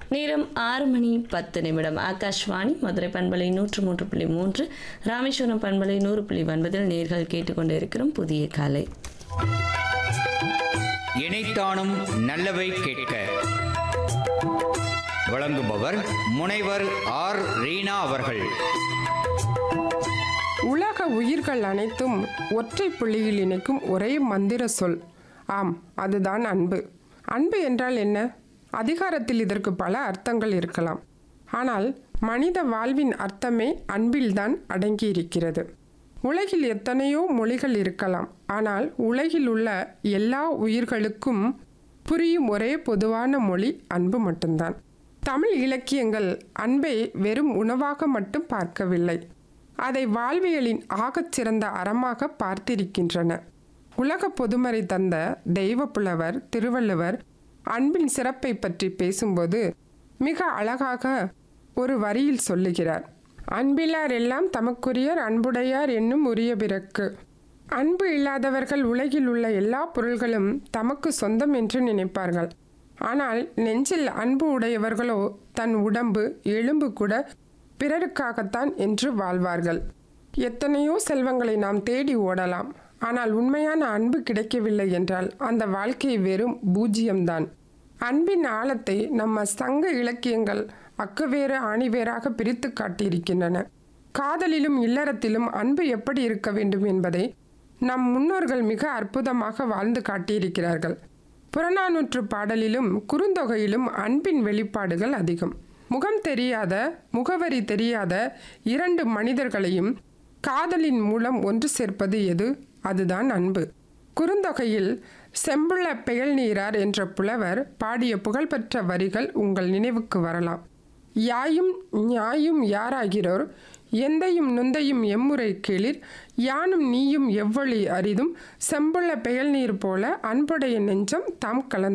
நேரம் ஆறு மணி பத்து நிமிடம் ஆகாஷ்வாணி மதுரை பண்பலை நூற்று மூன்று புள்ளி மூன்று ராமேஸ்வரம் பண்பலை நூறு புள்ளி ஒன்பதில் நேர்கள் கேட்டுக்கொண்டு இருக்கிறோம் புதிய காலை இணைத்தானும் நல்லவை கேட்க வழங்குபவர் முனைவர் ஆர் ரீனா அவர்கள் உலக உயிர்கள் அனைத்தும் ஒற்றை புள்ளியில் இணைக்கும் ஒரே மந்திர சொல் ஆம் அதுதான் அன்பு அன்பு என்றால் என்ன அதிகாரத்தில் இதற்கு பல அர்த்தங்கள் இருக்கலாம் ஆனால் மனித வாழ்வின் அர்த்தமே அன்பில்தான் அடங்கியிருக்கிறது உலகில் எத்தனையோ மொழிகள் இருக்கலாம் ஆனால் உலகில் உள்ள எல்லா உயிர்களுக்கும் புரியும் ஒரே பொதுவான மொழி அன்பு மட்டும்தான் தமிழ் இலக்கியங்கள் அன்பை வெறும் உணவாக மட்டும் பார்க்கவில்லை அதை வாழ்வியலின் ஆகச் சிறந்த அறமாக பார்த்திருக்கின்றன உலக பொதுமறை தந்த தெய்வப்புலவர் திருவள்ளுவர் அன்பின் சிறப்பை பற்றி பேசும்போது மிக அழகாக ஒரு வரியில் சொல்லுகிறார் அன்பிலார் எல்லாம் தமக்குரியர் அன்புடையார் என்னும் உரிய பிறக்கு அன்பு இல்லாதவர்கள் உலகில் உள்ள எல்லா பொருள்களும் தமக்கு சொந்தம் என்று நினைப்பார்கள் ஆனால் நெஞ்சில் அன்பு உடையவர்களோ தன் உடம்பு எலும்பு கூட பிறருக்காகத்தான் என்று வாழ்வார்கள் எத்தனையோ செல்வங்களை நாம் தேடி ஓடலாம் ஆனால் உண்மையான அன்பு கிடைக்கவில்லை என்றால் அந்த வாழ்க்கை வெறும் பூஜ்ஜியம்தான் அன்பின் ஆழத்தை நம்ம சங்க இலக்கியங்கள் அக்குவேறு ஆணிவேராக பிரித்து காட்டியிருக்கின்றன காதலிலும் இல்லறத்திலும் அன்பு எப்படி இருக்க வேண்டும் என்பதை நம் முன்னோர்கள் மிக அற்புதமாக வாழ்ந்து காட்டியிருக்கிறார்கள் புறநானூற்று பாடலிலும் குறுந்தொகையிலும் அன்பின் வெளிப்பாடுகள் அதிகம் முகம் தெரியாத முகவரி தெரியாத இரண்டு மனிதர்களையும் காதலின் மூலம் ஒன்று சேர்ப்பது எது அதுதான் அன்பு குறுந்தொகையில் செம்புள்ள பெயல் நீரார் என்ற புலவர் பாடிய புகழ்பெற்ற வரிகள் உங்கள் நினைவுக்கு வரலாம் யாயும் ஞாயும் யாராகிறோர் எந்தையும் நுந்தையும் எம்முறை கேளிர் யானும் நீயும் எவ்வழி அரிதும் செம்புள்ள பெயல் நீர் போல அன்புடைய நெஞ்சம் தாம் கலந்து